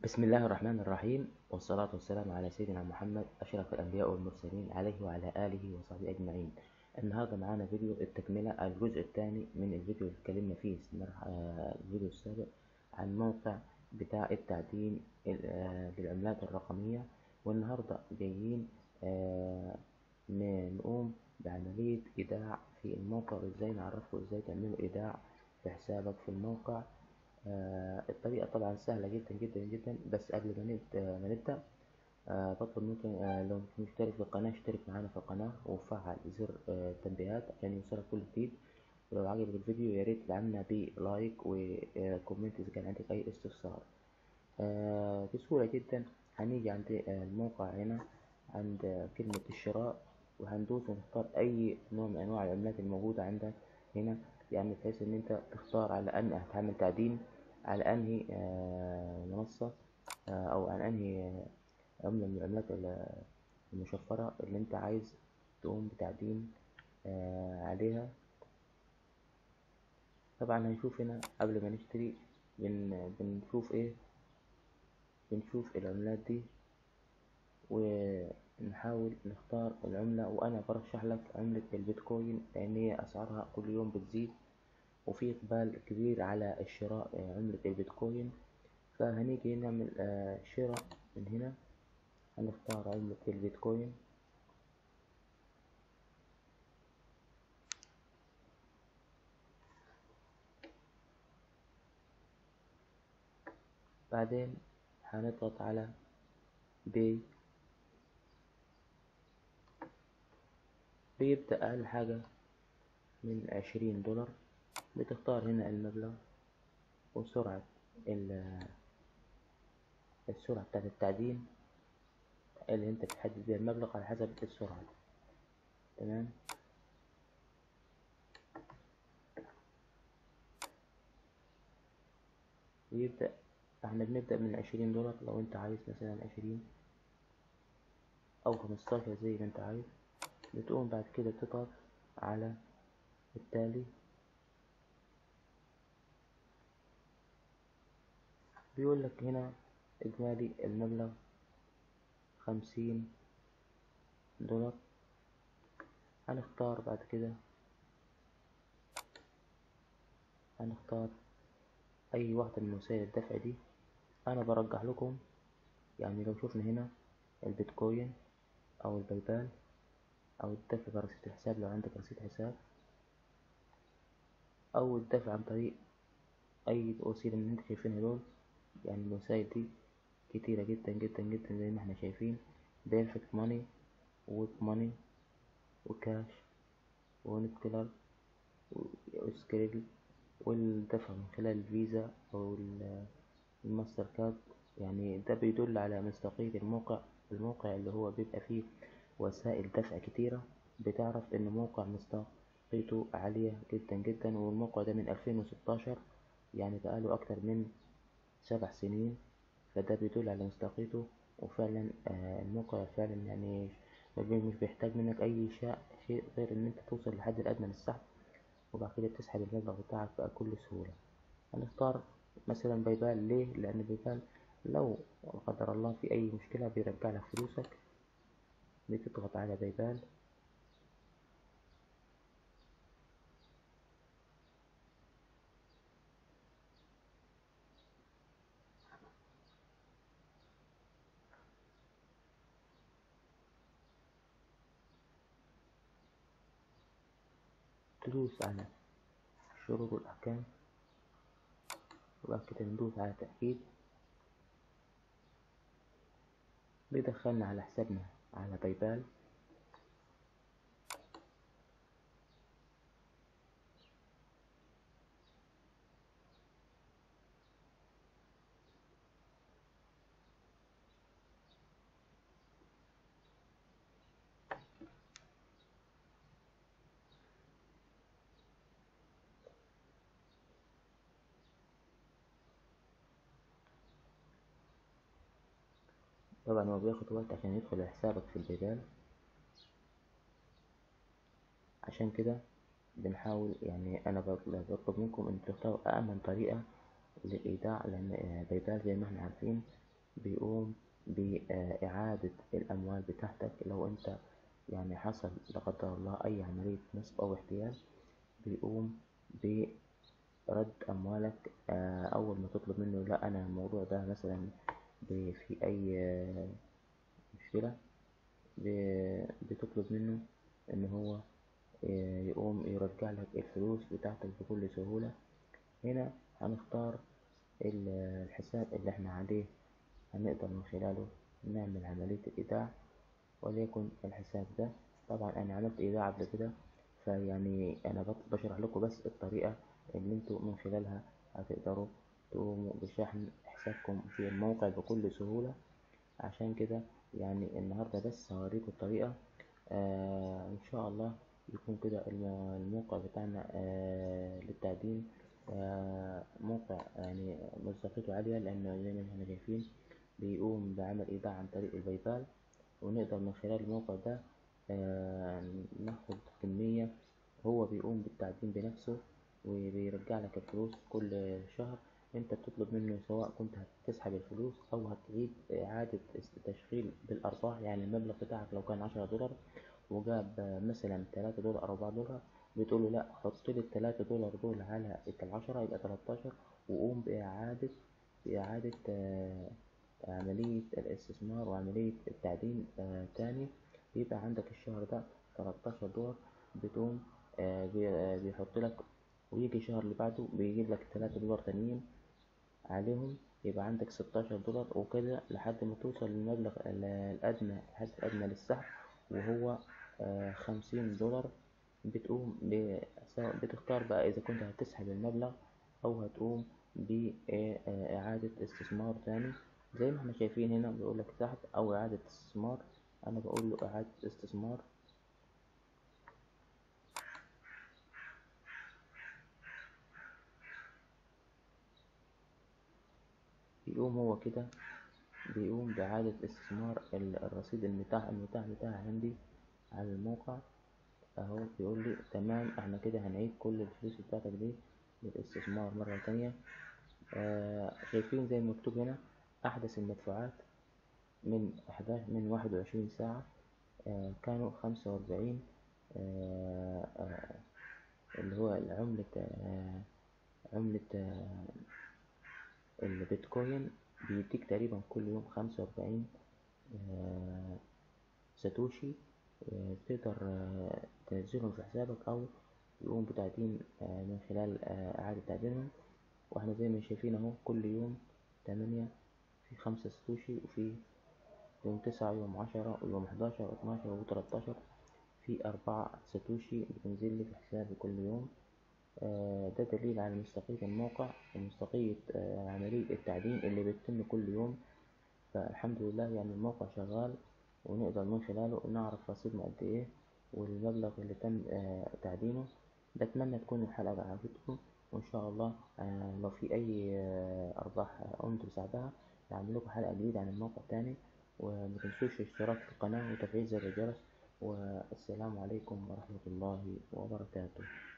بسم الله الرحمن الرحيم والصلاة والسلام على سيدنا محمد أشرف الأنبياء والمرسلين عليه وعلى آله وصحبه أجمعين النهاردة معانا فيديو التكملة الجزء الثاني من الفيديو اللي اتكلمنا فيه آه، الفيديو السابق عن موقع بتاع التعدين آه، للعملات الرقمية والنهاردة جايين آه، نقوم بعملية إيداع في الموقع وإزاي نعرفكم إزاي تعملوا إيداع في حسابك في الموقع آه الطريقة طبعا سهلة جدا جدا جدا بس قبل ما نبدأ, ما نبدأ آه بطلب ممكن آه لو مش مشترك في القناة اشترك معانا في القناة وفعل زر آه التنبيهات عشان يوصلك كل جديد ولو عجبك الفيديو يا ريت تدعمنا بلايك وكومنت إذا كان عندك أي استفسار آه بسهولة جدا هنيجي عند آه الموقع هنا عند آه كلمة الشراء وهندوس ونختار أي نوع من أنواع العملات الموجودة عندك هنا يعني بحيث إن أنت تختار على أن هتعمل تعدين على أنهي آه منصة آه أو على أنهي عملة من العملات المشفرة اللي أنت عايز تقوم بتعدين آه عليها طبعا هنشوف هنا قبل ما نشتري بن بنشوف ايه بنشوف العملات دي ونحاول نختار العملة وأنا برشح لك عملة البيتكوين لأن هي أسعارها كل يوم بتزيد وفي إقبال كبير على الشراء عملة البيتكوين فهنيجي نعمل شراء من هنا هنختار عملة البيتكوين بعدين هنضغط على باي بيبدأ أقل حاجة من عشرين دولار بتختار هنا المبلغ وسرعة السرعة بتاعت التعدين اللي انت بتحدد بيها المبلغ على حسب السرعة تمام ويبدأ احنا بنبدأ من عشرين دولار لو انت عايز مثلا عشرين او خمستاشر زي ما انت عايز بتقوم بعد كده تضغط على التالي بيقول لك هنا إجمالي المبلغ خمسين دولار هنختار بعد كده هنختار أي واحدة من وسائل الدفع دي أنا برجح لكم يعني لو شفنا هنا البيتكوين أو البايبال أو الدفع برصيد الحساب لو عندك رصيد حساب أو الدفع عن طريق أي وسيلة من اللي انتوا شايفينها دول يعني الوسائل دي كتيرة جدا جدا جدا زي ما احنا شايفين بيرفكت ماني وويب ماني وكاش ونتكلر وسكريبل والدفع من خلال الفيزا أو الماستر كارد يعني ده بيدل على مصداقية الموقع الموقع اللي هو بيبقى فيه وسائل دفع كتيرة بتعرف إن موقع مصداقيته عالية جدا جدا والموقع ده من ألفين وستاشر يعني بقاله أكتر من سبع سنين فده بيدل على مصداقيته وفعلا آه الموقع فعلا يعني مش بيحتاج منك أي شيء شيء غير إن أنت توصل للحد الأدنى للسحب وبعد كده تسحب المبلغ بتاعك بكل سهولة هنختار مثلا بايبال ليه لأن بايبال لو قدر الله في أي مشكلة بيرجع لك فلوسك بتضغط على بايبال تدوس على الشروط والأحكام وبعد كده ندوس على تأكيد بيدخلنا على حسابنا على بايبال طبعا هو بياخد وقت عشان يدخل حسابك في البيبال عشان كده بنحاول يعني انا بطلب منكم ان تختاروا امن طريقة للايداع لان بايبال زي ما احنا عارفين بيقوم بإعادة الأموال بتاعتك لو أنت يعني حصل لا قدر الله أي عملية نصب أو احتيال بيقوم برد أموالك آه، أول ما تطلب منه لا أنا الموضوع ده مثلا ب- في أي آه، مشكلة ب- بتطلب منه إن هو آه، يقوم يرجع لك الفلوس بتاعتك بكل سهولة هنا هنختار ال- الحساب اللي احنا عليه هنقدر من خلاله نعمل عملية الإيداع وليكن الحساب ده طبعا أنا عملت إيداع قبل كده فيعني أنا بط- بشرح لكم بس الطريقة اللي انتوا من خلالها هتقدروا تقوموا بشحن حسابكم في الموقع بكل سهولة عشان كده يعني النهاردة بس هوريكم الطريقة آه إن شاء الله يكون كده الم- الموقع بتاعنا آه للتقديم آه موقع يعني مصداقيته عالية لأنه زي ما احنا شايفين بيقوم بعمل إيداع عن طريق البايبال ونقدر من خلال الموقع ده آه ناخد كمية هو بيقوم بالتعدين بنفسه وبيرجع لك الفلوس كل شهر انت بتطلب منه سواء كنت هتسحب الفلوس او هتعيد اعادة تشغيل بالارباح يعني المبلغ بتاعك لو كان عشرة دولار وجاب مثلا تلاتة دولار أربعة دولار بتقوله لأ حط لي التلاتة دولار دول على العشرة يبقى تلاتاشر وقوم بإعادة بإعادة آه، عملية الاستثمار وعملية التعدين آه، تاني يبقى عندك الشهر ده تلاتاشر دولار بتقوم آه، بي- آه، بيحط لك ويجي الشهر اللي بعده بيجيب لك تلاتة دولار تانيين عليهم يبقى عندك ستاشر دولار وكده لحد ما توصل للمبلغ ال- الأدنى الحد الأدنى للسحب وهو آه، خمسين دولار بتقوم ب- سواء بتختار بقى إذا كنت هتسحب المبلغ أو هتقوم بإعادة استثمار تاني زي ما احنا شايفين هنا بيقولك سحب أو إعادة استثمار أنا بقول له إعادة استثمار بيقوم هو كده بيقوم بإعادة استثمار ال- الرصيد المتاح المتاح بتاعي عندي على الموقع اهو بيقول لي تمام احنا كده هنعيد كل الفلوس بتاعتك دي للاستثمار مرة تانية آه شايفين زي ما مكتوب هنا أحدث المدفوعات من أحداث من واحد وعشرين ساعة آه كانوا خمسة وأربعين آه آه اللي هو العملة آه عملة آه البيتكوين بيديك تقريبا كل يوم خمسة وأربعين آه ساتوشي آه، تقدر آه، تنزلهم في حسابك أو يقوم بتعدين آه، من خلال آه، إعادة تعدينهم واحنا زي ما شايفين اهو كل يوم تمانية في خمسة ساتوشي وفي يوم تسعة ويوم عشرة ويوم حداشر واتناشر وتلاتاشر في أربعة ساتوشي بتنزل لي في حسابي كل يوم آه، ده دليل على مصداقية الموقع ومصداقية آه، عملية التعدين اللي بتتم كل يوم فالحمد لله يعني الموقع شغال ونقدر من خلاله نعرف رصيدنا قد ايه والمبلغ اللي تم آه، تعدينه بتمنى تكون الحلقة عجبتكم وإن شاء الله آه، لو في أي آه، أرباح قمت بساعدها هعمل لكم حلقة جديدة عن الموقع تاني ومتنسوش الاشتراك في القناة وتفعيل زر الجرس والسلام عليكم ورحمة الله وبركاته